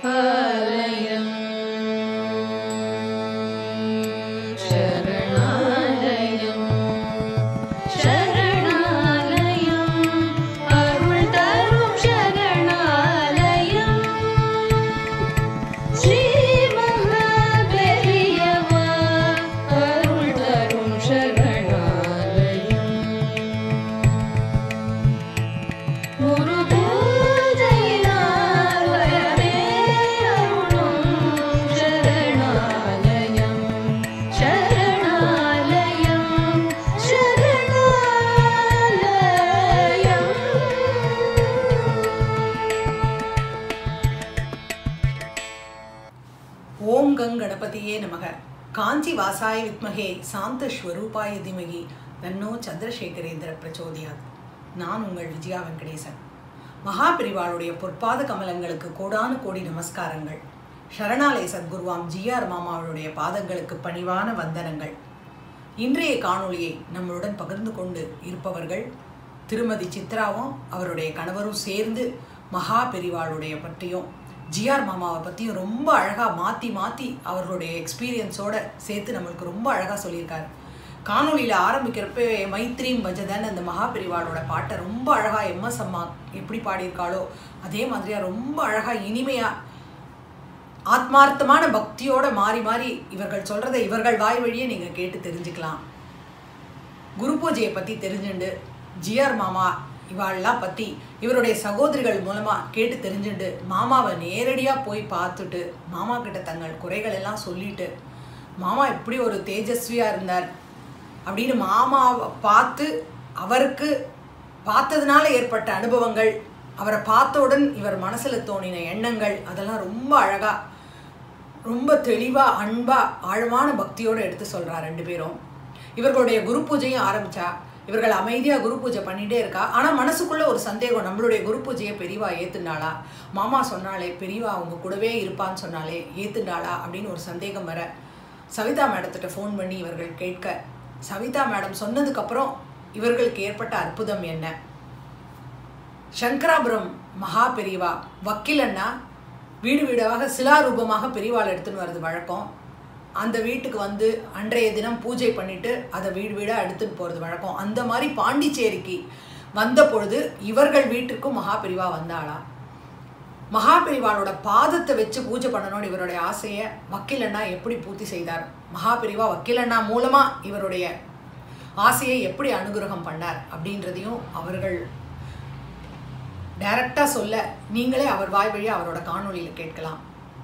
ஆலயம் சரணாலயம் சரணாலயம் அருள் தரும் சரணாலயம் ஸ்ரீ மகாபெரியவா அருள் தரும் சரணாலயம் குரு பூஜையினால் வரவே அருளும் சரணாலயம் சரணாலயம் சரணாலயம் ஓம் கங் கணபதியே நமக காஞ்சி வாசாய வித்மகே சாந்த ஸ்வரூபாய திமகி தன்னோ சந்திரசேகரேந்திர பிரச்சோதியாத் நான் உங்கள் விஜயா வெங்கடேசன் மகாபிரிவாளுடைய பொற்பாத கமலங்களுக்கு கோடானு கோடி நமஸ்காரங்கள் சரணாலய சத்குருவாம் ஜிஆர் மாமாவுடைய பாதங்களுக்கு பணிவான வந்தனங்கள் இன்றைய காணொளியை நம்மளுடன் பகிர்ந்து கொண்டு இருப்பவர்கள் திருமதி சித்ராவும் அவருடைய கணவரும் சேர்ந்து மகா பெரிவாளுடைய பற்றியும் ஜிஆர் மாமாவை பற்றியும் ரொம்ப அழகாக மாற்றி மாற்றி அவர்களுடைய எக்ஸ்பீரியன்ஸோட சேர்த்து நம்மளுக்கு ரொம்ப அழகாக சொல்லியிருக்காரு காணொளியில் ஆரம்பிக்கிறப்ப மைத்ரீம் பஜதன் அந்த மகா பெரிவாளோட பாட்டை ரொம்ப அழகாக எம்எஸ் அம்மா எப்படி பாடியிருக்காளோ அதே மாதிரியா ரொம்ப அழகாக இனிமையாக ஆத்மார்த்தமான பக்தியோட மாறி மாறி இவர்கள் சொல்றதை இவர்கள் வாய் வழியே நீங்க கேட்டு தெரிஞ்சுக்கலாம் குரு பூஜையை பத்தி தெரிஞ்சுண்டு ஜிஆர் மாமா இவாள்லாம் பத்தி இவருடைய சகோதரிகள் மூலமா கேட்டு தெரிஞ்சுண்டு மாமாவை நேரடியா போய் பார்த்துட்டு மாமா கிட்ட தங்கள் குறைகள் எல்லாம் சொல்லிட்டு மாமா எப்படி ஒரு தேஜஸ்வியா இருந்தார் அப்படின்னு மாமாவை பார்த்து அவருக்கு பார்த்ததுனால ஏற்பட்ட அனுபவங்கள் அவரை பார்த்தவுடன் இவர் மனசுல தோணின எண்ணங்கள் அதெல்லாம் ரொம்ப அழகா ரொம்ப தெளிவா அன்பா ஆழமான பக்தியோட எடுத்து சொல்றா ரெண்டு பேரும் இவர்களுடைய குரு பூஜையும் ஆரம்பிச்சா இவர்கள் அமைதியா குரு பூஜை பண்ணிட்டே இருக்கா ஆனா மனசுக்குள்ள ஒரு சந்தேகம் நம்மளுடைய குரு பூஜையை பெரியவா ஏத்துனாளா மாமா சொன்னாலே பெரியவா அவங்க கூடவே இருப்பான்னு சொன்னாலே ஏத்துனாளா அப்படின்னு ஒரு சந்தேகம் வர சவிதா மேடத்திட்ட ஃபோன் பண்ணி இவர்கள் கேட்க சவிதா மேடம் சொன்னதுக்கப்புறம் இவர்களுக்கு ஏற்பட்ட அற்புதம் என்ன சங்கராபுரம் மகா பெரியவா வக்கீலன்னா வீடு வீடாக சிலாரூபமாக பெரியவாள் எடுத்துன்னு வர்றது வழக்கம் அந்த வீட்டுக்கு வந்து அன்றைய தினம் பூஜை பண்ணிட்டு அதை வீடு வீடாக எடுத்துன்னு போகிறது வழக்கம் அந்த மாதிரி பாண்டிச்சேரிக்கு வந்த பொழுது இவர்கள் வீட்டுக்கும் மகா பெரியவா வந்தாளா மகா பெரிவாளோட பாதத்தை வச்சு பூஜை பண்ணணும்னு இவருடைய ஆசையை வக்கீலண்ணா எப்படி பூர்த்தி செய்தார் மகா பெரிவா வக்கீலண்ணா மூலமா இவருடைய ஆசையை எப்படி அனுகிரகம் பண்ணார் அப்படின்றதையும் அவர்கள் டைரக்டா சொல்ல நீங்களே அவர் வாய் வழி அவரோட காணொளியில கேட்கலாம்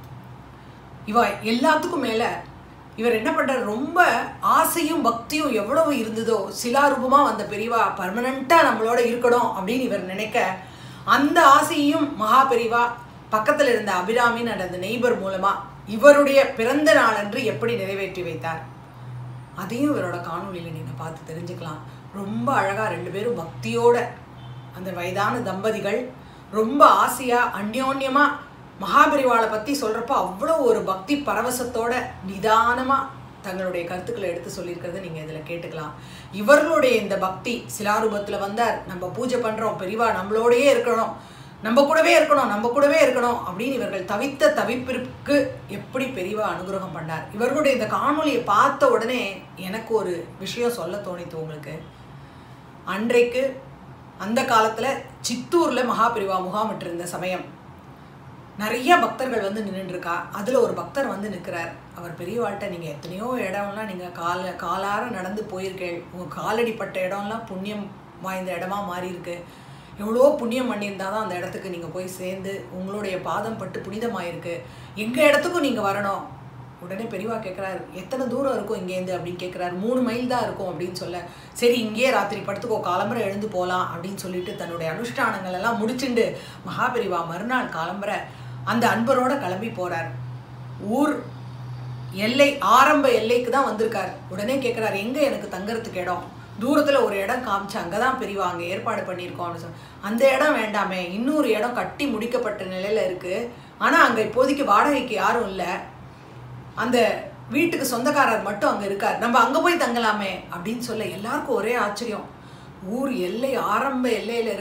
இவ எல்லாத்துக்கும் மேல இவர் என்ன பண்றாரு ரொம்ப ஆசையும் பக்தியும் எவ்வளவு இருந்ததோ சிலாரூபமா வந்த பெரியவா பர்மனண்டா நம்மளோட இருக்கணும் அப்படின்னு இவர் நினைக்க அந்த ஆசையையும் மகா பெரிவா பக்கத்துல இருந்த அபிராமின் அந்த நெய்பர் மூலமா இவருடைய பிறந்த நாளன்று எப்படி நிறைவேற்றி வைத்தார் அதையும் இவரோட காணொளியில நீங்க பார்த்து தெரிஞ்சுக்கலாம் ரொம்ப அழகா ரெண்டு பேரும் பக்தியோட அந்த வயதான தம்பதிகள் ரொம்ப ஆசையா அந்யோன்யமா மகாபெரிவாளை பத்தி சொல்றப்ப அவ்வளோ ஒரு பக்தி பரவசத்தோட நிதானமா தங்களுடைய கருத்துக்களை எடுத்து சொல்லியிருக்கிறத நீங்க இதுல கேட்டுக்கலாம் இவர்களுடைய இந்த பக்தி சிலாரூபத்துல வந்தார் நம்ம பூஜை பண்றோம் பெரியவா நம்மளோடயே இருக்கணும் நம்ம கூடவே இருக்கணும் நம்ம கூடவே இருக்கணும் அப்படின்னு இவர்கள் தவித்த தவிப்பிற்கு எப்படி பெரியவா அனுகிரகம் பண்ணார் இவர்களுடைய இந்த காணொளியை பார்த்த உடனே எனக்கு ஒரு விஷயம் சொல்ல தோணித்து உங்களுக்கு அன்றைக்கு அந்த காலத்துல சித்தூர்ல மகாபிரிவா முகாமிட்டு இருந்த சமயம் நிறைய பக்தர்கள் வந்து நின்றுட்டு இருக்கா அதுல ஒரு பக்தர் வந்து நிற்கிறார் அவர் பெரியவாள்கிட்ட நீங்க எத்தனையோ இடம்லாம் நீங்க கால காலார நடந்து போயிருக்கேள் உங்க காலடிப்பட்ட இடம்லாம் புண்ணியம் வாய்ந்த இடமா மாறி இருக்கு எவ்வளோ புண்ணியம் பண்ணியிருந்தாதான் அந்த இடத்துக்கு நீங்க போய் சேர்ந்து உங்களுடைய பாதம் பட்டு புனிதமாயிருக்கு எங்க இடத்துக்கும் நீங்க வரணும் உடனே பெரியவா கேட்குறாரு எத்தனை தூரம் இருக்கும் இங்கேருந்து அப்படின்னு கேட்குறாரு மூணு மைல் தான் இருக்கும் அப்படின்னு சொல்ல சரி இங்கேயே ராத்திரி படுத்துக்கோ காலம்பரை எழுந்து போகலாம் அப்படின்னு சொல்லிட்டு தன்னுடைய அனுஷ்டானங்கள் எல்லாம் முடிச்சுண்டு மகாபெரிவா மறுநாள் காலம்பரை அந்த அன்பரோட கிளம்பி போறார் ஊர் எல்லை ஆரம்ப எல்லைக்கு தான் வந்திருக்கார் உடனே கேட்குறாரு எங்க எனக்கு தங்கறதுக்கு இடம் தூரத்துல ஒரு இடம் காமிச்சு அங்கதான் பெரியவா அங்க ஏற்பாடு பண்ணியிருக்கோம் அப்படின்னு சொல்லி அந்த இடம் வேண்டாமே இன்னொரு இடம் கட்டி முடிக்கப்பட்ட நிலையில இருக்கு ஆனா அங்க இப்போதைக்கு வாடகைக்கு யாரும் இல்லை அந்த வீட்டுக்கு சொந்தக்காரர் மட்டும் அங்க இருக்கார் நம்ம அங்க போய் தங்கலாமே அப்படின்னு சொல்ல எல்லாருக்கும் ஒரே ஆச்சரியம் ஊர் எல்லை ஆரம்ப எல்லையில இருக்கார்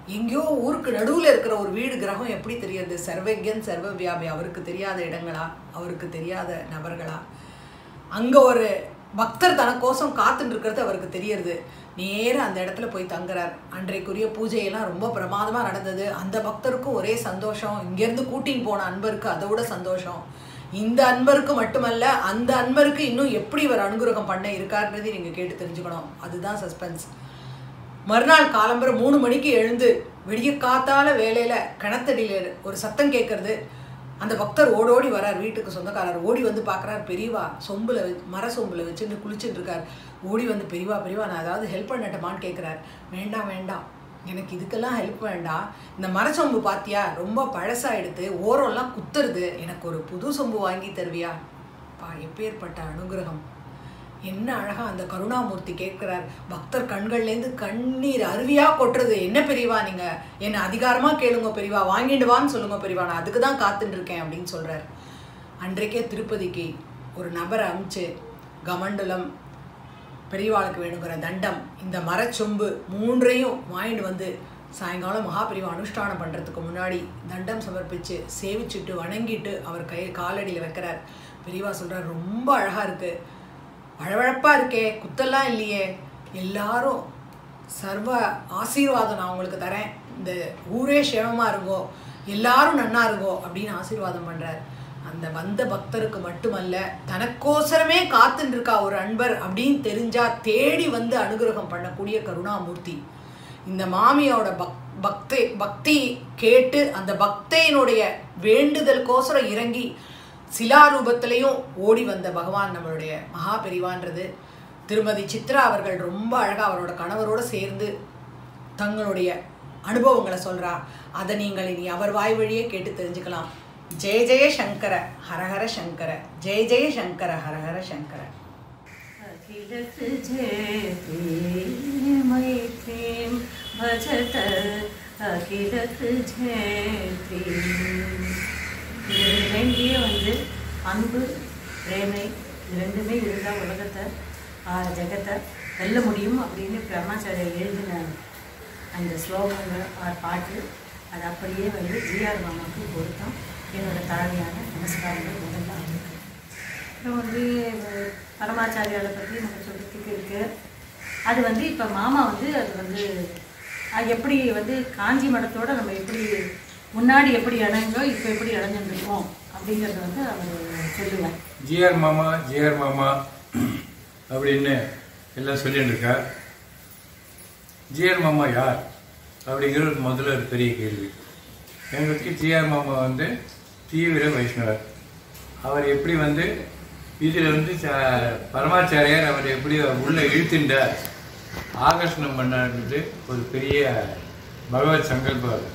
எங்கேயோ ஊருக்கு நடுவில் இருக்கிற ஒரு வீடு கிரகம் எப்படி தெரியுது சர்வஜன் சர்வ வியாபி அவருக்கு தெரியாத இடங்களா அவருக்கு தெரியாத நபர்களா அங்கே ஒரு பக்தர் தனக்கோசம் காத்துட்டு இருக்கிறது அவருக்கு தெரியறது நேரா அந்த இடத்துல போய் தங்குறார் அன்றைக்குரிய பூஜையெல்லாம் ரொம்ப பிரமாதமாக நடந்தது அந்த பக்தருக்கும் ஒரே சந்தோஷம் இங்கேருந்து கூட்டின்னு போன அன்பருக்கு அதை விட சந்தோஷம் இந்த அன்பருக்கு மட்டுமல்ல அந்த அன்பருக்கு இன்னும் எப்படி இவர் அனுகிரகம் பண்ண இருக்காருன்றதை நீங்கள் கேட்டு தெரிஞ்சுக்கணும் அதுதான் சஸ்பென்ஸ் மறுநாள் காலம்பர மூணு மணிக்கு எழுந்து விடிய காத்தால வேலையில் கிணத்தடியில் ஒரு சத்தம் கேட்கறது அந்த பக்தர் ஓடோடி வரார் வீட்டுக்கு சொந்தக்காரர் ஓடி வந்து பார்க்குறார் பெரியவா சொம்பில் மர சொம்பில் வச்சுட்டு குளிச்சுட்டு இருக்கார் ஓடி வந்து பெரியவா பெரியவா நான் ஏதாவது ஹெல்ப் பண்ணட்டுமான்னு கேட்குறார் வேண்டாம் வேண்டாம் எனக்கு இதுக்கெல்லாம் ஹெல்ப் வேண்டாம் இந்த மர சொம்பு பாத்தியா ரொம்ப பழசாயிடுது ஓரம்லாம் குத்துறது எனக்கு ஒரு புது சொம்பு வாங்கி தருவியா பா எப்பேற்பட்ட அனுகிரகம் என்ன அழகா அந்த கருணாமூர்த்தி கேட்கிறார் பக்தர் கண்கள்லேருந்து கண்ணீர் அருவியா கொட்டுறது என்ன பெரியவா நீங்க என்ன அதிகாரமா கேளுங்க பெரியவா வாங்கிட்டு வான்னு சொல்லுங்க பெரியவா நான் அதுக்கு தான் காத்துட்டு இருக்கேன் அப்படின்னு சொல்றார் அன்றைக்கே திருப்பதிக்கு ஒரு நபரை அமிச்சு கமண்டலம் பெரியவாளுக்கு வேணுங்கிற தண்டம் இந்த மரச்சொம்பு மூன்றையும் வாங்கிட்டு வந்து சாயங்காலம் மகாபெரிவா அனுஷ்டானம் பண்ணுறதுக்கு முன்னாடி தண்டம் சமர்ப்பித்து சேவிச்சுட்டு வணங்கிட்டு அவர் கை காலடியில் வைக்கிறார் பெரியவா சொல்கிறார் ரொம்ப அழகாக இருக்குது வழவழப்பாக இருக்கே குத்தெல்லாம் இல்லையே எல்லாரும் சர்வ ஆசீர்வாதம் நான் உங்களுக்கு தரேன் இந்த ஊரே சேமமாக இருக்கோ எல்லாரும் நன்னா இருக்கோ அப்படின்னு ஆசீர்வாதம் பண்ணுறார் அந்த வந்த பக்தருக்கு மட்டுமல்ல தனக்கோசரமே காத்துட்டு இருக்கா ஒரு அன்பர் அப்படின்னு தெரிஞ்சா தேடி வந்து அனுகிரகம் பண்ணக்கூடிய கருணாமூர்த்தி இந்த மாமியோட பக் பக்தி பக்தி கேட்டு அந்த பக்தையினுடைய வேண்டுதலுக்கோசரம் இறங்கி சிலாரூபத்திலையும் ஓடி வந்த பகவான் நம்மளுடைய மகா பெரிவான்றது திருமதி சித்ரா அவர்கள் ரொம்ப அழகாக அவரோட கணவரோட சேர்ந்து தங்களுடைய அனுபவங்களை சொல்றா அதை நீங்கள் இனி அவர் வாய் வழியே கேட்டு தெரிஞ்சுக்கலாம் ஜெய ஜெய சங்கர ஹரஹர சங்கர ஜெய ஜெய சங்கர ஹரஹர சங்கர अखिलत जयते मैत्रीं भजत अखिलत जयते இது ரெண்டுலேயே வந்து அன்பு பிரேமை இது ரெண்டுமே இருந்தால் உலகத்தை ஆ, ஜெகத்தை வெல்ல முடியும் அப்படின்னு பிரம்மாச்சாரியர் எழுதின அந்த ஸ்லோகங்கள் ஆ, பாட்டு அது அப்படியே வந்து ஜிஆர் மாமாவுக்கு பொருத்தம் என்னோட தாழ்மையான நமஸ்காரங்கள் முதல்ல அவருக்கு அப்புறம் வந்து அஹ், பரமாச்சாரியாரை பற்றி நமக்கு சொல்கிறதுக்கு இருக்கு அது வந்து இப்போ மாமா வந்து அது வந்து அது எப்படி வந்து காஞ்சி மடத்தோட நம்ம எப்படி முன்னாடி எப்படி இணைஞ்சோம் இப்போ எப்படி இணைஞ்சிருக்கோம் அப்படிங்கிறத வந்து அவர் சொல்லுவேன் ஜிஆர் மாமா ஜிஆர் மாமா அப்படின்னு எல்லாம் சொல்லிட்டு இருக்கார் ஜிஆர் மாமா யார் அப்படிங்கிறது முதல்ல ஒரு பெரிய கேள்வி எங்களுக்கு ஜிஆர் மாமா வந்து தீவிர வைஷ்ணவர் அவர் எப்படி வந்து இதில் வந்து ச- பரமாச்சாரியார் அவர் எப்படி உள்ள இழுத்துட்டார் ஆகர்ஷணம் பண்ணார்ன்றது ஒரு பெரிய பகவத் சங்கல்பம் அது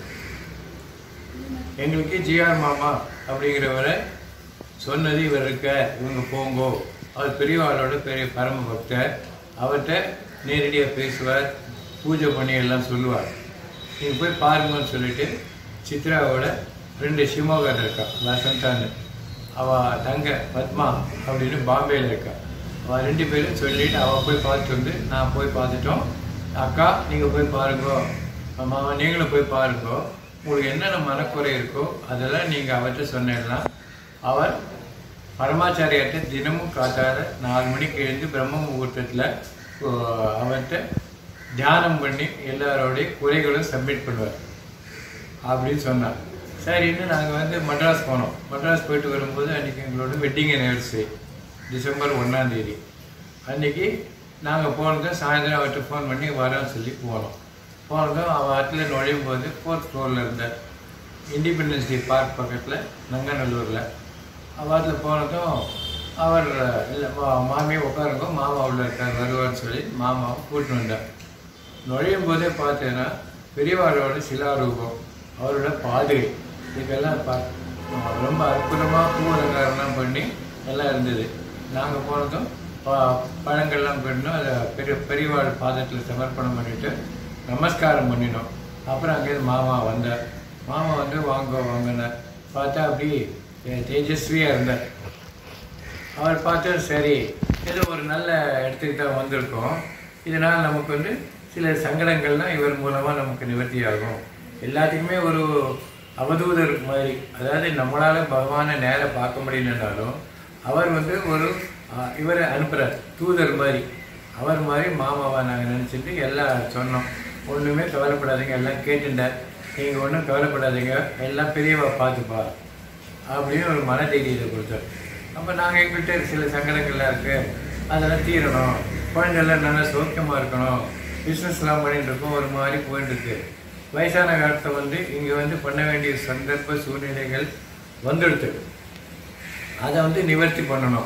எங்களுக்கு ஜிஆர் மாமா அப்படிங்கிறவரை சொன்னது இவர் இருக்க இவங்க போங்கோ அவர் பெரியவாளோட பெரிய பரம பக்தர் அவர்கிட்ட நேரடியாக பேசுவார் பூஜை பண்ணி எல்லாம் சொல்லுவார் நீங்கள் போய் பாருங்கன்னு சொல்லிட்டு சித்ராவோட ரெண்டு சிமோகர் இருக்கா வசந்தான்னு அவள் தங்க பத்மா அப்படின்னு பாம்பேயில் இருக்கா அவள் ரெண்டு பேரும் சொல்லிட்டு அவள் போய் பார்த்துட்டு வந்து நான் போய் பார்த்துட்டோம் அக்கா நீங்கள் போய் பாருங்கோ மாமா நீங்களும் போய் பாருங்கோ உங்களுக்கு என்னென்ன மனக்குறை இருக்கோ அதெல்லாம் நீங்கள் அவர்கிட்ட சொன்னேன்னா அவர் பரமாச்சாரியார்கிட்ட தினமும் காத்தால நாலு மணிக்கு எழுந்து பிரம்ம முகூர்த்தத்தில் அவர்கிட்ட தியானம் பண்ணி எல்லாரோடைய குறைகளும் சப்மிட் பண்ணுவார் அப்படின்னு சொன்னார் சரின்னு நாங்கள் வந்து மட்ராஸ் போனோம் மட்ராஸ் போயிட்டு வரும்போது அன்றைக்கி எங்களோட வெட்டிங் anniversary டிசம்பர் ஒன்றாம் தேதி அன்றைக்கி நாங்கள் போனதும் சாயந்தரம் அவர்கிட்ட ஃபோன் பண்ணி வரோன்னு சொல்லி போனோம் போனதும் அவள் ஆட்டில் நுழையும் போது ஃபோர்த் ஃப்ளோரில் இருந்தார் இண்டிபெண்டன்ஸ் டே பார்க் பக்கத்தில் நங்கநல்லூரில் அவாத்தில் போனதும் அவர் இல்லை மாமியை உட்காருங்க மாமா உள்ள இருக்கார் வருவார்னு சொல்லி மாமாவை கூட்டின்னு வந்தார் நுழையும் போதே பார்த்தேன்னா பெரியவாரோட சிலாரூபம் அவரோட பாதுகை இதுக்கெல்லாம் பா ரொம்ப அற்புதமாக பூ அலங்காரம்லாம் பண்ணி எல்லாம் இருந்தது நாங்கள் போனதும் ப- பழங்கள்லாம் பண்ணோம் அதை பெரிய பெரியவாள் பாதத்தில் சமர்ப்பணம் பண்ணிட்டு நமஸ்காரம் பண்ணினோம் அப்புறம் அங்கேருந்து மாமா வந்தார் மாமா வந்து வாங்க வாங்கினார் பார்த்தா அப்படி தே- தேஜஸ்வியாக இருந்தார் அவர் பார்த்து சரி ஏதோ ஒரு நல்ல இடத்துக்கு தான் வந்திருக்கோம் இதனால் நமக்கு வந்து சில சங்கடங்கள்லாம் இவர் மூலமாக நமக்கு நிவர்த்தி ஆகும் எல்லாத்துக்குமே ஒரு அவதூதர் மாதிரி அதாவது நம்மளால பகவானை நேர பார்க்க முடியலனாலும் அவர் வந்து ஒரு ஆஹ், இவரை அனுப்புகிறார் தூதர் மாதிரி அவர் மாதிரி மாமாவை நாங்கள் நினச்சிட்டு எல்லாம் சொன்னோம் ஒன்றுமே கவலைப்படாதீங்க எல்லாம் கேட்டுட்டார் நீங்கள் ஒன்றும் கவலைப்படாதீங்க எல்லாம் பெரியவா பார்த்துப்பா அப்படின்னு ஒரு மன தைரியத்தை கொடுத்தார் அப்போ நாங்கள் எங்கள்கிட்ட சில சங்கடங்கள்லாம் இருக்கு அதெல்லாம் தீரணும் குழந்தைலாம் நல்லா சௌக்கியமாக இருக்கணும் பிஸ்னஸ்லாம் பண்ணிட்டு இருக்கோம் ஒரு மாதிரி போயிட்டு இருக்கு வயசான காலத்தை வந்து இங்கே வந்து பண்ண வேண்டிய சந்தர்ப்ப சூழ்நிலைகள் வந்துடுது அதை வந்து நிவர்த்தி பண்ணணும்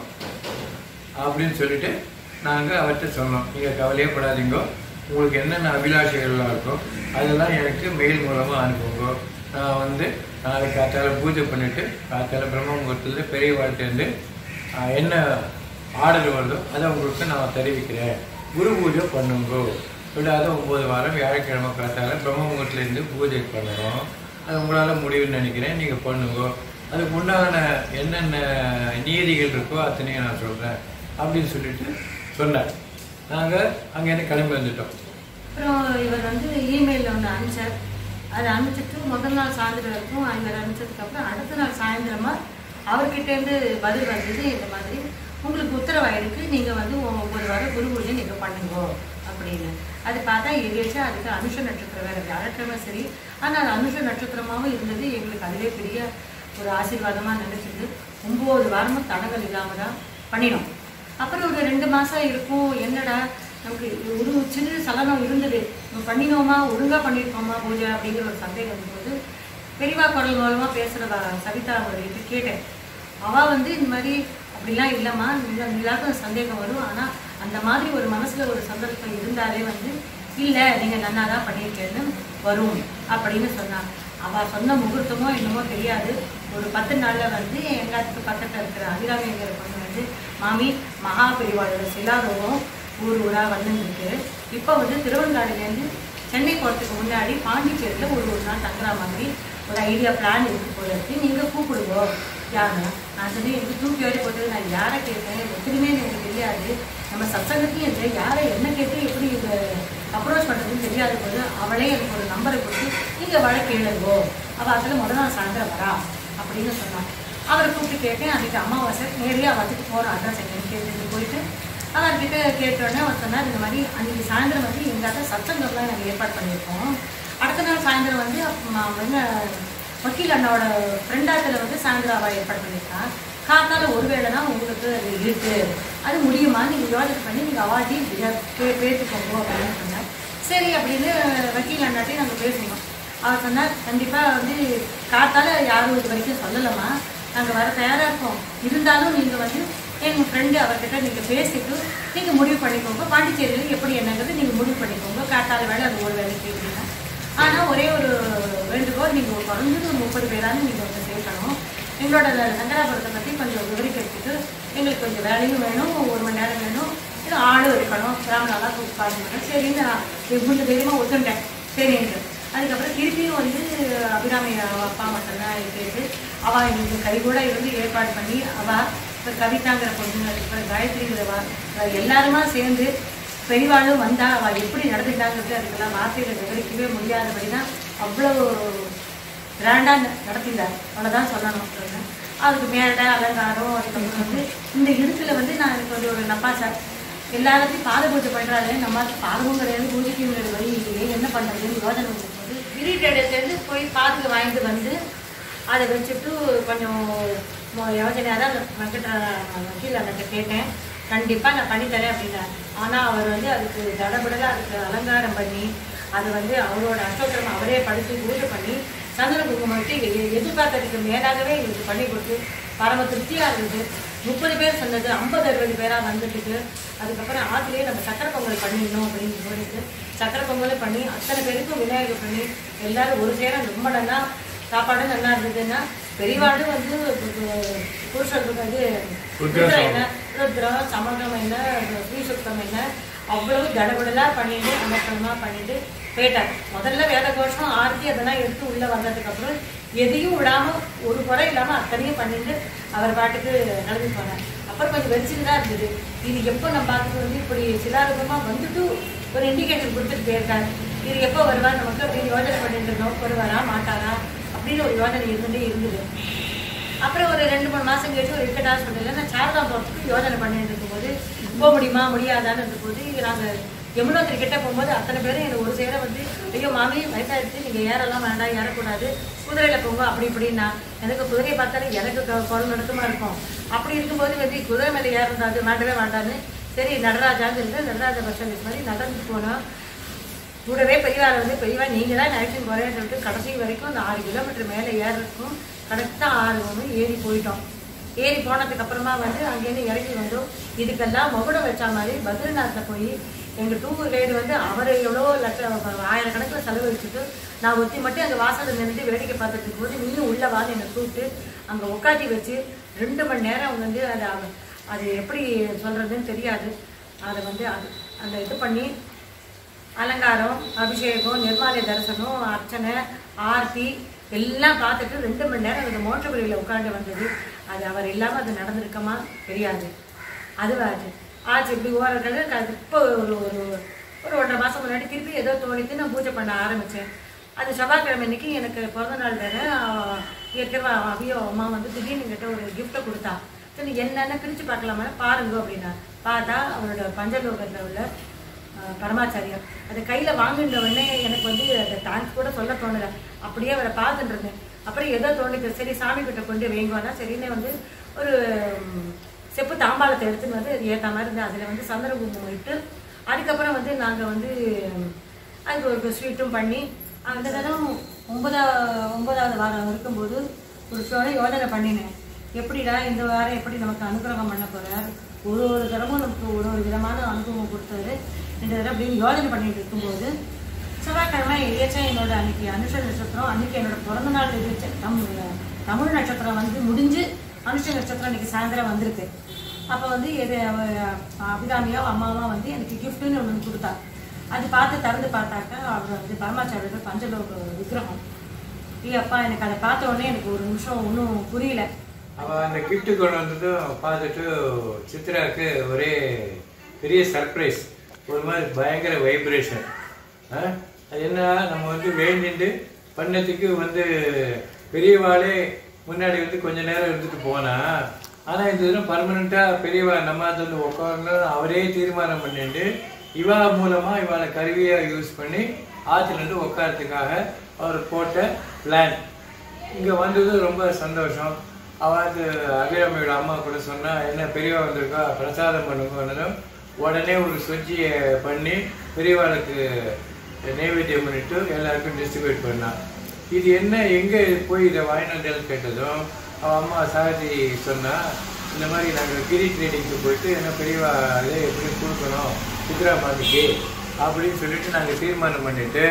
அப்படின்னு சொல்லிட்டு நாங்கள் அவர்கிட்ட சொன்னோம் நீங்கள் கவலையே படாதீங்க உங்களுக்கு என்னென்ன அபிலாஷைகள்லாம் இருக்கோ அதெல்லாம் எனக்கு மெயில் மூலமாக அனுப்புங்க நான் வந்து நாளைக்கு காத்தால பூஜை பண்ணிவிட்டு காத்தால பிரம்ம முகூர்த்தத்தில் பெரிய வாழ்க்கையிலேருந்து என்ன ஆர்டர் வருதோ அதை உங்களுக்கு நான் தெரிவிக்கிறேன் குரு பூஜை பண்ணுங்க விடாத ஒம்பது வாரம் வியாழக்கிழமை காத்தால பிரம்ம முகூர்த்தத்துலேருந்து பூஜை பண்ணணும் அது உங்களால் முடியும்னு நினைக்கிறேன் நீங்கள் பண்ணுங்க அதுக்கு உண்டான என்னென்ன நியதிகள் இருக்கோ அத்தனையும் நான் சொல்கிறேன் அப்படின்னு சொல்லிட்டு சொன்னார் நாங்கள் அங்கேருந்து கிளம்பி வந்துட்டோம் அப்புறம் இவர் வந்து இமெயிலில் ஒன்று அனுப்பிச்சார் அதை அனுப்பிச்சிட்டு முதல் நாள் சாயந்தரம் வரைக்கும் இவர் அனுப்பிச்சதுக்கப்புறம் அடுத்த நாள் சாயந்தரமா அவர்கிட்டேருந்து பதில் வந்தது இந்த மாதிரி உங்களுக்கு உத்தரவாயிருக்கு நீங்கள் வந்து ஒ- ஒவ்வொரு வாரம் குரு பூஜை நீங்கள் பண்ணுங்க அப்படின்னு அது பார்த்தா எரியாச்சா அதுக்கு அனுஷ நட்சத்திரம் வேறு வியாழக்கிழமை சரி ஆனால் அது அனுஷ நட்சத்திரமாகவும் இருந்தது எங்களுக்கு அதுவே பெரிய ஒரு ஆசீர்வாதமாக நினச்சிது ஒம்பது வாரமும் தடங்கள் இல்லாமல் தான் பண்ணினோம் அப்புறம் ஒரு ரெண்டு மாசம் இருக்கும் என்னடா நமக்கு ஒரு சின்ன சலனம் இருந்தது நம்ம பண்ணினோமா ஒழுங்கா பண்ணியிருக்கோமா பூஜை அப்படிங்கிற ஒரு சந்தேகம் இருக்கும்போது பெரியவா குரல் மூலமா பேசுற வ- சவிதா அவர்கிட்ட கேட்டேன் அவ வந்து இந்த மாதிரி அப்படிலாம் இல்லைம்மா நீங்கள் எல்லாருக்கும் சந்தேகம் வரும் ஆனா அந்த மாதிரி ஒரு மனசுல ஒரு சந்தர்ப்பம் இருந்தாலே வந்து இல்லை நீங்க நன்னா தான் பண்ணியிருக்கேன்னு வரும் அப்படின்னு சொன்னாங்க அவ சொன்ன முகூர்த்தமோ என்னமோ தெரியாது ஒரு பத்து நாள்ல வந்து எங்க அதுக்கு பக்கத்துல இருக்கிற அபிராமிங்கிற பொண்ணு வந்து மாமி மகா பெரிவாளோட சிலாரோகம் ஊர் ஊரா வந்துருக்கு இப்போ வந்து திருவங்காடுலேருந்து சென்னை போகிறதுக்கு முன்னாடி பாண்டிச்சேரியில் ஒரு ஒரு நாள் தங்குற மாதிரி ஒரு ஐடியா பிளான் இருக்கு போல இருக்கு நீங்கள் கூப்பிடுவோ யாருன்னா நான் சொன்னேன் எனக்கு தூக்கி வாரி போட்டது நான் யாரை கேட்டேன் எத்தனையுமே எனக்கு தெரியாது நம்ம சத்சங்கத்தையும் இல்லை யாரை என்ன கேட்டு எப்படி இதை அப்ரோச் பண்ணுறதுன்னு தெரியாத போது அவளே எனக்கு ஒரு நம்பரை கொடுத்து நீங்கள் வழக்கு எழுதுவோ அவள் அதில் முதல் நாள் சாயந்தரம் வரா அப்படின்னு சொன்னான் அவரை கூப்பிட்டு கேட்டேன் அன்றைக்கி அமாவாசை நேரடியாக வந்துட்டு போகிற அட்ரஸ் என்னன்னு கேட்டுட்டு போயிட்டு அவர்கிட்ட கேட்டோடனே அவர் சொன்னார் இந்த மாதிரி அன்றைக்கி சாயந்தரம் வந்து எங்காவது சத்தங்கள்லாம் நாங்கள் ஏற்பாடு பண்ணியிருக்கோம் அடுத்த நாள் சாயந்தரம் வந்து ம- வந்து வக்கீல் அண்ணாவோட ஃப்ரெண்டாத்தில் வந்து சாயந்தரம் அவள் ஏற்பாடு பண்ணியிருக்கான் காத்தால ஒருவேளை தான் உங்களுக்கு அது இருக்கு அது முடியுமா நீங்கள் யோசனை பண்ணி நீங்கள் அவாட்டி பே பேசிக்கோங்க அப்படின்னு சொன்னார் சரி அப்படின்னு வக்கீல் அண்ணாட்டையும் நாங்கள் பேசணும் அவர் சொன்னார் கண்டிப்பாக வந்து காத்தால யாரும் இது வரைக்கும் சொல்லலம்மா நாங்கள் வர தயாராக இருக்கோம் இருந்தாலும் நீங்கள் வந்து எங்கள் ஃப்ரெண்டு அவர்கிட்ட நீங்கள் பேசிட்டு நீங்கள் முடிவு பண்ணிக்கோங்க பாண்டிச்சேரியில் எப்படி என்னங்கிறது நீங்கள் முடிவு பண்ணிக்கோங்க காத்தால வேலை அது ஒரு வேலைக்கு அப்படின்னா ஆனால் ஒரே ஒரு வேண்டுகோள் நீங்கள் ஒரு குறைஞ்சது ஒரு முப்பது பேராவது நீங்கள் வந்து சேர்க்கணும் எங்களோட சங்கராபுரத்தை பற்றி கொஞ்சம் விவரிக்கிறதுக்கு எங்களுக்கு கொஞ்சம் வேலையும் வேணும் ஒரு மணி நேரம் வேணும் இது ஆளும் இருக்கணும் கிராமலாம் பாருங்க சரின்னு நான் கொஞ்சம் தைரியமாக ஒத்துட்டேன் சரின்ட்டு அதுக்கப்புறம் திருப்பியும் வந்து அபிராமி அவ அப்பா மட்டும்தான் கேட்டு அவள் எங்களுக்கு கை கூட இருந்து ஏற்பாடு பண்ணி அவள் இப்போ கவிதாங்கிற பொண்ணு அப்புறம் காயத்ரிங்கிறவா இவ எல்லாருமா சேர்ந்து பெரியவாளும் வந்தா அவள் எப்படி நடந்துட்டாங்கிறது அதுக்கெல்லாம் வார்த்தைகளை விவரிக்கவே முடியாதபடி தான் அவ்வளோ கிராண்டாக நடத்திட்டார் அவ்வளோதான் சொல்லணும் அப்படின்னு. அதுக்கு மேடை அலங்காரம் அதுக்கப்புறம் வந்து இந்த இடுக்கில் வந்து நான் எனக்கு வந்து ஒரு நப்பாசா எல்லாத்தையும் பாத பூஜை பண்ணுறாரு நம்ம பாதமும் கிடையாது பூஜைக்கும் கிடையாது வழி இல்லையே என்ன பண்ணுறதுன்னு யோசனை பண்ணும்போது கிரீட்டேருந்து போய் பாதுக்கு வாங்கிட்டு வந்து அதை வச்சுட்டு கொஞ்சம் மொ- யோசனையாக தான் வெங்கட வக்கீல் அண்ணன் கேட்டேன் கண்டிப்பாக நான் பண்ணித்தரேன் அப்படின்னாரு ஆனால் அவர் வந்து அதுக்கு தடபடலாக அதுக்கு அலங்காரம் பண்ணி அது வந்து அவரோட அஷ்டோத்திரம் அவரே படித்து பூஜை பண்ணி சந்தன குங்குமம் வச்சு எ- எதிர்பார்க்கறதுக்கு மேலாகவே எங்களுக்கு பண்ணி கொடுத்து பரம திருப்தியாக இருந்தது முப்பது பேர் சொன்னது ஐம்பது அறுபது பேராக வந்துட்டு அதுக்கப்புறம் ஆற்றுலேயே நம்ம சக்கரை பொங்கல் பண்ணிடணும் அப்படின்னு சொல்லிட்டு சக்கரை பொங்கலும் பண்ணி அத்தனை பேருக்கும் விநாயகர் பண்ணி எல்லாரும் ஒரு சேர ரொம்ப நல்லா சாப்பாடும் நல்லா இருந்ததுன்னா பெரியவாடும் வந்து புருஷருக்கு வந்து ருத்ரம் என்ன ருத்ரம் சமகம் என்ன ஸ்ரீசுத்தம் என்ன அவ்வளவு தடபடலா பண்ணிட்டு அமர்த்தமா பண்ணிட்டு போயிட்டார் முதல்ல வேத கோஷம் ஆர்த்தி அதெல்லாம் எடுத்து உள்ள வந்ததுக்கு அப்புறம் எதையும் விடாம ஒரு குறை இல்லாம அத்தனையும் பண்ணிட்டு அவர் பாட்டுக்கு நடந்து போனார் அப்புறம் கொஞ்சம் வெறிச்சுட்டு தான் இருந்தது இது எப்போ நம்ம பார்த்துட்டு வந்து இப்படி சிலாரூபமா வந்துட்டு ஒரு இண்டிகேஷன் கொடுத்துட்டு போயிருக்காரு இது எப்போ வருவார் நமக்கு அப்படின்னு யோசனை பண்ணிட்டு இருந்தோம் வருவாரா மாட்டாரா அப்படின்னு ஒரு யோசனை இருந்துட்டே இருந்தது அப்புறம் ஒரு ரெண்டு மூணு மாசம் கழிச்சு ஒரு இக்கட் ஹாஸ்பிட்டலில் நான் சாரதா போகிறதுக்கு யோசனை பண்ணிட்டு இருக்கும்போது போக முடியுமா முடியாதான்னு இருந்தபோது நாங்கள் யமுனோத்திரி கிட்ட போகும்போது அத்தனை பேரும் எனக்கு ஒரு சேர வந்து ஐயோ மாமி வயசாயிடுச்சு நீங்கள் ஏறலாம் வேண்டாம் ஏறக்கூடாது குதிரையில் போங்க அப்படி இப்படின்னா எனக்கு குதிரையை பார்த்தாலே எனக்கு க- குரல் நடுக்கமாக இருக்கும் அப்படி இருக்கும்போது வந்து குதிரை மேலே ஏறக்கூடாது வேண்டவே வேண்டான்னு சரி நடராஜான்னு சொல்லிட்டு நடராஜ பஸ் மாதிரி நடந்து போனோம் கூடவே பெரியவாள் வந்து பெரியவா நீங்கள் தான் அழைச்சிட்டு போகிறேன்னு சொல்லிட்டு கடைசி வரைக்கும் அந்த ஆறு கிலோமீட்டர் மேலே ஏறதுக்கும் கரெக்டாக ஆறு வந்து ஏறி போயிட்டோம் ஏறி போனதுக்கு அப்புறமா வந்து அங்கேருந்து இறங்கி வந்தோம் இதுக்கெல்லாம் மகுடம் வச்ச மாதிரி பத்ரிநாத்தில் போய் எங்கள் டூர் கைடு வந்து அவர் எவ்வளோ லட்சம் ஆயிரக்கணக்கில் செலவழிச்சுட்டு நான் ஒத்தி மட்டும் அங்கே வாசலில் நின்றுட்டு வேடிக்கை பார்த்துட்டு இருக்கும்போது நீயும் உள்ள வாங்க என்னை கூப்பிட்டு அங்கே உட்காத்தி வச்சு ரெண்டு மணி நேரம் அவங்க வந்து அதை அவ- அது எப்படி சொல்கிறதுன்னு தெரியாது அதை வந்து அது அந்த இது பண்ணி அலங்காரம் அபிஷேகம் நிர்மாலய தரிசனம் அர்ச்சனை ஆர்த்தி எல்லாம் பார்த்துட்டு ரெண்டு மணி நேரம் அந்த மோட்சபுரியில் உட்காந்து வந்தது அது அவர் இல்லாமல் அது நடந்திருக்கமா தெரியாது அதுவாச்சு ஆச்சு இப்படி ஓரங்கள் இப்போ ஒரு ஒரு ஒரு ஒன்றரை மாதம் முன்னாடி திருப்பி ஏதோ தோணித்து நான் பூஜை பண்ண ஆரம்பித்தேன் அது செவ்வாய்க்கிழமை அன்னைக்கு எனக்கு பிறந்த நாள் வேறு ஏற்கனவே அவியோ அம்மா வந்து திடீர்னு என்கிட்ட ஒரு கிஃப்ட்டை கொடுத்தா சரி என்னென்ன பிரித்து பார்க்கலாமா பாருங்க அப்படின்னா பார்த்தா அவரோட பஞ்சலோகத்தில் உள்ள அஹ் பரமாச்சாரியார் அதை கையில் வாங்கின உடனே எனக்கு வந்து அதை தேங்க்ஸ் கூட சொல்ல தோணலை அப்படியே அவரை பார்த்துட்டு இருந்தேன் அப்புறம் ஏதோ தோணுது சரி சாமி கிட்ட கொண்டு வைங்கோன்னா சரின்னு வந்து ஒரு ம், செப்பு தாம்பாளத்தை எடுத்துன்னு வந்து அது ஏற்ற மாதிரி இருந்து அதில் வந்து சந்திர குங்குமம் இட்டு அதுக்கப்புறம் வந்து நாங்கள் வந்து ம், அதுக்கு ஒரு ஸ்வீட்டும் பண்ணி அந்த தரம் ஒன்பதாவது ஒன்பதாவது வாரம் இருக்கும்போது ஒரு சோழ யோஜனை பண்ணினேன் எப்படிடா இந்த வாரம் எப்படி நமக்கு அனுகிரகம் பண்ண போறார் ஒரு ஒரு தரமும் நமக்கு ஒரு ஒரு விதமான அனுபவம் கொடுத்தாரு இந்த தடவை அப்படின்னு யோஜனை பண்ணிட்டு இருக்கும்போது செவ்வாய்க்கிழமை ஏச்சா என்னோட அன்னைக்கு அனுஷ நட்சத்திரம் அன்னைக்கு என்னோட பிறந்த நாள் இது தமிழ் தமிழ் நட்சத்திரம் வந்து முடிஞ்சு அனுஷ நட்சத்திரம் இன்னைக்கு சாயந்தரம் வந்திருக்கு அப்போ வந்து இது அவ- அபிராமியோ அம்மாவோ வந்து எனக்கு கிஃப்ட்டுன்னு ஒன்று கொடுத்தா அது பார்த்து திறந்து பார்த்தாக்கா அவர் வந்து பரமாச்சாரியோட பஞ்சலோக விக்கிரகம் ஐயோ அப்பா எனக்கு அதை பார்த்த உடனே எனக்கு ஒரு நிமிஷம் ஒன்றும் புரியல அவள் அந்த gift கொண்டு வந்ததும் பார்த்துட்டு சித்ராவுக்கு ஒரே பெரிய சர்ப்ரைஸ் ஒரு மாதிரி பயங்கர வைப்ரேஷன் அது என்ன நம்ம வந்து வேண்டிட்டு பண்ணதுக்கு வந்து பெரியவாளே முன்னாடி வந்து கொஞ்ச நேரம் இருந்துட்டு போனா ஆனால் இந்த இதில் பர்மனெண்ட்டாக பெரியவா நம்ம அது வந்து உட்காரணும் அவரே தீர்மானம் பண்ணிட்டு இவா மூலமாக இவாளை கருவியாக யூஸ் பண்ணி ஆற்றுல இருந்து உட்காரத்துக்காக அவர் போட்ட பிளான் இங்க வந்தது ரொம்ப சந்தோஷம் அவனுக்கு அபிராமியோட அம்மா கூட சொன்னா என்ன பெரியவா வந்திருக்கா பிரசாதம் பண்ணுங்கன்னதும் உடனே ஒரு சுஜியை பண்ணி பெரியவாளுக்கு நைவேத்தியம் பண்ணிட்டு எல்லாருக்கும் டிஸ்ட்ரிபியூட் பண்ணான் இது என்ன எங்க போய் இதை வாங்கினு கேட்டதும் அவன் அம்மா சாரதி சொன்னா இந்த மாதிரி நாங்கள் கிரி ட்ரேடிங்க்கு போயிட்டு என்ன பெரியவா அதே எப்படி கொடுக்கணும் சித்ரா மாமிக்கு அப்படின்னு சொல்லிட்டு நாங்கள் தீர்மானம் பண்ணிட்டு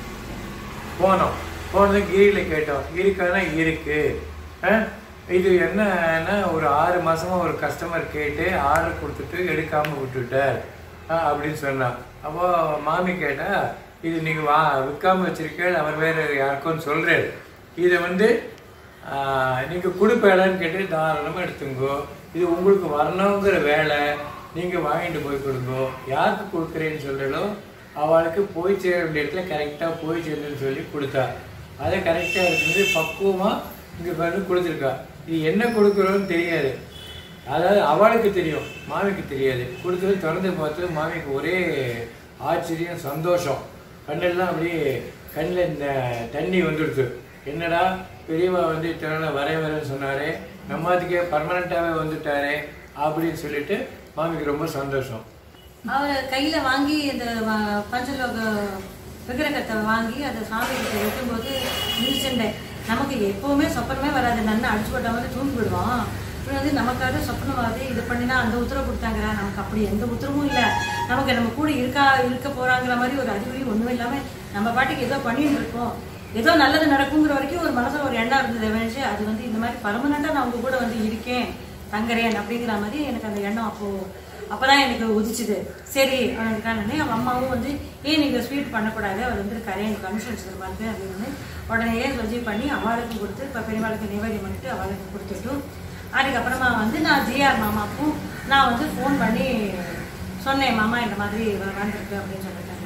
போனோம் போனது கிரியில கேட்டோம் இருக்கானா இருக்கு அஹ், இது என்னன்னா ஒரு ஆறு மாசமா ஒரு கஸ்டமர் கேட்டு ஆர்டர் கொடுத்துட்டு எடுக்காம விட்டுட்டார் அஹ், அப்படின்னு சொன்னான் அப்போ மாமி கேட்டா இது நீங்க வா விற்காம வச்சிருக்கேன் அவர் வேற யாருக்கும் சொல்றாரு இதை வந்து ஆஹ், நீங்க கொடுப்பேடான்னு கேட்டு தாராளமா எடுத்துங்கோ இது உங்களுக்கு வரணுங்கிற வேலை நீங்க வாங்கிட்டு போய் கொடுங்கோ யாருக்கு கொடுக்குறேன்னு சொல்லணும் அவளுக்கு போய் சேர வேண்டிய இடத்துல கரெக்டாக போய் சேருன்னு சொல்லி கொடுத்தா அதை கரெக்டாக இருக்குது பக்குவமாக இங்கே வந்து கொடுத்துருக்கா இது என்ன கொடுக்குறோன்னு தெரியாது அதாவது அவளுக்கு தெரியும் மாமிக்கு தெரியாது கொடுத்தது திறந்து பார்த்து மாமிக்கு ஒரே ஆச்சரியம் சந்தோஷம் கண்ணெல்லாம் அப்படியே கண்ணில் இந்த தண்ணி வந்துடுது என்னடா பெரியவா வந்து இத்தனை வர வரேன்னு சொன்னாரே நம்மதுக்கே பர்மனண்ட்டாகவே வந்துட்டாரே அப்படின்னு சொல்லிட்டு மாமிக்கு ரொம்ப சந்தோஷம் அவர் கையில வாங்கி இந்த வ- பஞ்சலோக விக்கிரகத்தை வாங்கி அதை சாமி கிட்ட வைக்கும்போது நினைச்சுட்டேன் நமக்கு எப்பவுமே சொப்பனமே வராது நன்னா அடிச்சு போட்ட மாதிரி தூங்கி விடுவோம் இப்படி வந்து நமக்காக சொப்பனமாவது இது பண்ணினா அந்த உத்தரவு கொடுத்தாங்கிறா நமக்கு அப்படி எந்த உத்தரவும் இல்லை நமக்கு நம்ம கூட இருக்கா இருக்க போறாங்கிற மாதிரி ஒரு அறிகுறி ஒன்றும் இல்லாமல் நம்ம பாட்டுக்கு ஏதோ பண்ணிட்டு இருக்கோம் ஏதோ நல்லது நடக்குங்கிற வரைக்கும் ஒரு மனசுல ஒரு எண்ணம் இருந்தது வேணுச்சு அது வந்து இந்த மாதிரி பர்மனெண்ட்டாக நான் உங்க கூட வந்து இருக்கேன் தங்குறேன் அப்படிங்கிற மாதிரி எனக்கு அந்த எண்ணம் அப்போ அப்பதான் எனக்கு உதிச்சுது சரி அவனுக்கானே அவன் அம்மாவும் வந்து ஏன் நீங்க ஸ்வீட் பண்ணக்கூடாது அவர் வந்து கரையை எனக்கு கமிஷன் வச்சிருப்பாரு அப்படின்னு உடனே சொல்லி பண்ணி அவளுக்கு கொடுத்து இப்போ பெரியவாளுக்கு நிவேதியம் பண்ணிட்டு அவளுக்கு கொடுத்துட்டு அதுக்கப்புறமா வந்து நான் ஜிஆர் மாமாவுக்கும் நான் வந்து ஃபோன் பண்ணி சொன்னேன் மாமா இந்த மாதிரி வந்திருக்கு அப்படின்னு சொல்லிட்டு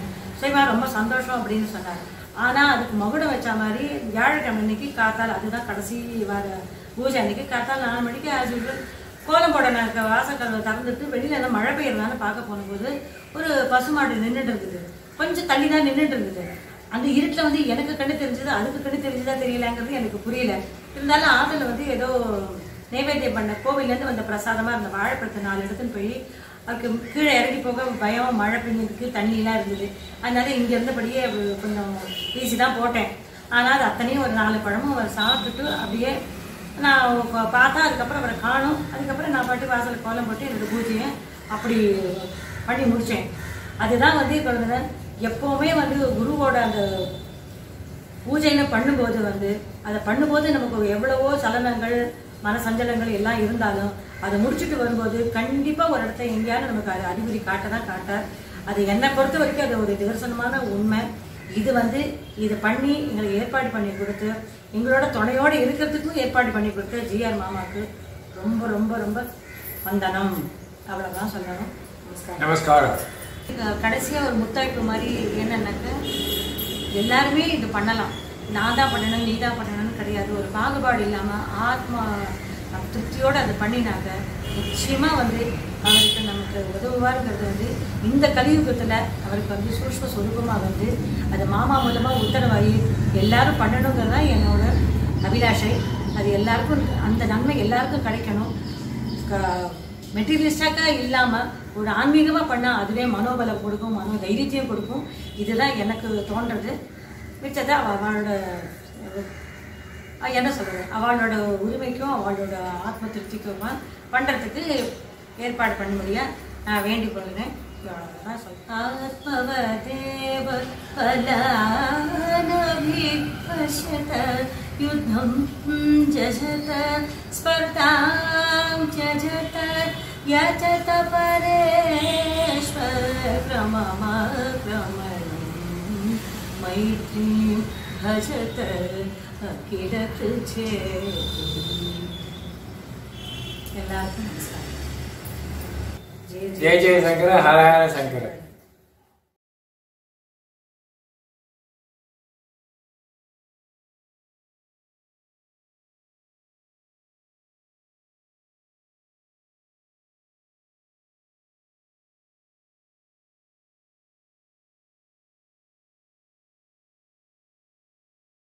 சரிம்மா ரொம்ப சந்தோஷம் அப்படின்னு சொன்னார் ஆனால் அதுக்கு மகுடம் வச்ச மாதிரி வியாழக்கிழமை அன்னைக்கு காத்தால் அதுதான் கடைசி வார பூஜை அன்னைக்கு காத்தால் நாலு மணிக்கு ஆஸ் யூஸ்வல் கோலம் போட நான் க- வாசக்கதவை திறந்துட்டு வெளியில என்ன மழை பெய்யறதான்னு பார்க்க போனபோது ஒரு பசுமாடு நின்றுட்டு இருந்தது கொஞ்சம் தள்ளி தான் நின்றுட்டு இருந்தது அந்த இருட்டில் வந்து எனக்கு கண்ணு தெரிஞ்சது அதுக்கு கண்ணு தெரிஞ்சதா தெரியலங்கிறது எனக்கு புரியல இருந்தாலும் ஆத்துல வந்து ஏதோ நைவேத்தியம் பண்ண கோவிலேருந்து வந்த பிரசாதமா இருந்த வாழைப்பழத்தை நாலு எடுத்துன்னு போய் அதுக்கு கீழே இறங்கி போக பயம் மழை பெஞ்சதுக்கு தண்ணியெல்லாம் இருந்தது அதனால இங்க இருந்தபடியே கொஞ்சம் வீசி தான் போட்டேன் ஆனால் அது அத்தனையும் ஒரு நாலு பழமும் அவர் சாப்பிட்டுட்டு அப்படியே நான் பா- பார்த்தா அதுக்கப்புறம் அவரை காணும் அதுக்கப்புறம் நான் பாட்டு வாசல் கோலம் போட்டு என்னோட பூஜையை அப்படி பண்ணி முடித்தேன் அதுதான் வந்து இப்போ வந்து எப்போவுமே வந்து குருவோட அந்த பூஜைன்னு பண்ணும்போது வந்து அதை பண்ணும்போது நமக்கு எவ்வளவோ சலனங்கள் மனசஞ்சலங்கள் எல்லாம் இருந்தாலும் அதை முடிச்சுட்டு வரும்போது கண்டிப்பாக ஒரு இடத்த எங்கேயாவது நமக்கு அது அறிகுறி காட்ட தான் காட்டார் அது என்னை பொறுத்த வரைக்கும் அது ஒரு நிதர்சனமான உண்மை இது வந்து இதை பண்ணி எங்களுக்கு ஏற்பாடு பண்ணி கொடுத்து எங்களோட துணையோடு இருக்கிறதுக்கும் ஏற்பாடு பண்ணி கொடுத்த ஜிஆர் மாமாவுக்கு ரொம்ப ரொம்ப ரொம்ப வந்தனம் அவ்வளோதான் சொல்லணும் நமஸ்காரம் நமஸ்காரம் கடைசியாக ஒரு முத்தாய்ப்பு மாதிரி என்னன்னாக்க எல்லாருமே இது பண்ணலாம் நான் தான் பண்ணணும் நீ தான் பண்ணணும்னு கிடையாது ஒரு பாகுபாடு இல்லாமல் ஆத்மா திருப்தியோடு அதை பண்ணினாக்க நிச்சயமாக வந்து அவருக்கு நமக்கு உதவுவாருங்கிறது வந்து இந்த கலியுகத்தில் அவருக்கு வந்து சூஷ்ம சொரூபமாக வந்து அது மாமா மூலமாக உத்தரவாகி எல்லாரும் பண்ணணுங்கிறது தான் என்னோட அபிலாஷை அது எல்லாருக்கும் அந்த நன்மை எல்லாருக்கும் கிடைக்கணும் மெட்டீரியலிஸ்டாக்காக இல்லாமல் ஒரு ஆன்மீகமாக பண்ணால் அதுவே மனோபலம் கொடுக்கும் மனோ தைரியத்தையும் கொடுக்கும் இதுதான் எனக்கு தோன்றது மிச்சத்தை அவ அவளோட அஹ், என்ன சொல்கிறது அவளோட உரிமைக்கும் அவளோட ஆத்ம திருப்திக்குமா பண்ணுறதுக்கு ஏற்பாடு பண்ண முடிய நான் வேண்டிக் கொள்கிறேன் அவ்வளவுதான் சொல்றேன். ஆத்மவதேவ பலானபிபஷ்யத யுத்தம் ஜஜத ஸ்பர்தாம் ஜஜத யஜத பரேஷ்வரமமக்ரமணம் मैत्रीं भजत अखिलकृच्छे எல்லாருக்கும் நமஸ்காரம் ஜெய ஜெய ஜெய சங்கர ஹர ஹர சங்கர